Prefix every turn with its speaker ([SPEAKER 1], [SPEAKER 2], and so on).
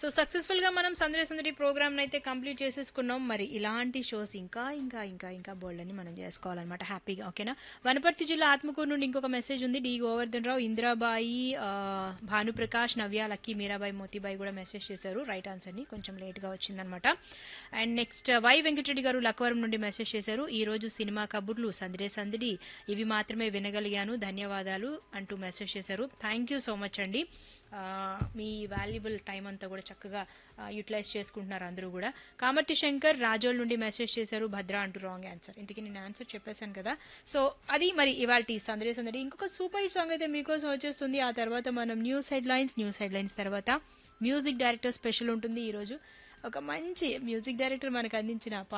[SPEAKER 1] so successful గా మనం సందడి సందడి ప్రోగ్రామ్ అయితే కంప్లీట్ చేసేసుకున్నాం మరి ఇలాంటి షోస్ ఇంకా ఇంకా ఇంకా ఇంకా బోల్డ్ అని మనం చేసుకోవాలన్నమాట హ్యాపీగా ఓకేనా వనపర్తి జిల్లా ఆత్మకూరు నుండి ఇంకొక మెసేజ్ ఉంది డి గోవర్ధన్ రావు ఇందిరాబాయి ఆ, భానుప్రకాష్ నవ్య లక్కీ మీరాబాయి మోతీబాయి కూడా మెసేజ్ చేశారు రైట్ ఆన్సర్ ని కొంచెం లేట్ గా వచ్చిందనమాట అండ్ నెక్స్ట్ వై వెంకటరెడ్డి గారు లక్కవరం నుండి మెసేజ్ చేశారు ఈ రోజు సినిమా కబుర్లు సందడే సందడి ఇవి మాత్రమే వినగలిగాను ధన్యవాదాలు అంటూ మెసేజ్ చేశారు థ్యాంక్ యూ సో మచ్ అండి ఆ, మీ వాల్యుబుల్ టైం అంతా కూడా చక్కగా యూటిలైజ్ చేసుకుంటున్నారు అందరూ కూడా కామర్తి శంకర్ రాజోల్ నుండి మెసేజ్ చేశారు భద్ర అంటూ రాంగ్ ఆన్సర్ ఇంతకీ నేను ఆన్సర్ చెప్పేశాను కదా సో అది మరి ఇవాళ సందడి సందడి ఇంకొక సూపర్ హిట్ సాంగ్ అయితే మీకోసం వచ్చేస్తుంది ఆ తర్వాత మనం news headlines news headlines తర్వాత మ్యూజిక్ డైరెక్టర్ స్పెషల్ ఉంటుంది ఈరోజు ఒక మంచి మ్యూజిక్ డైరెక్టర్ మనకు అందించిన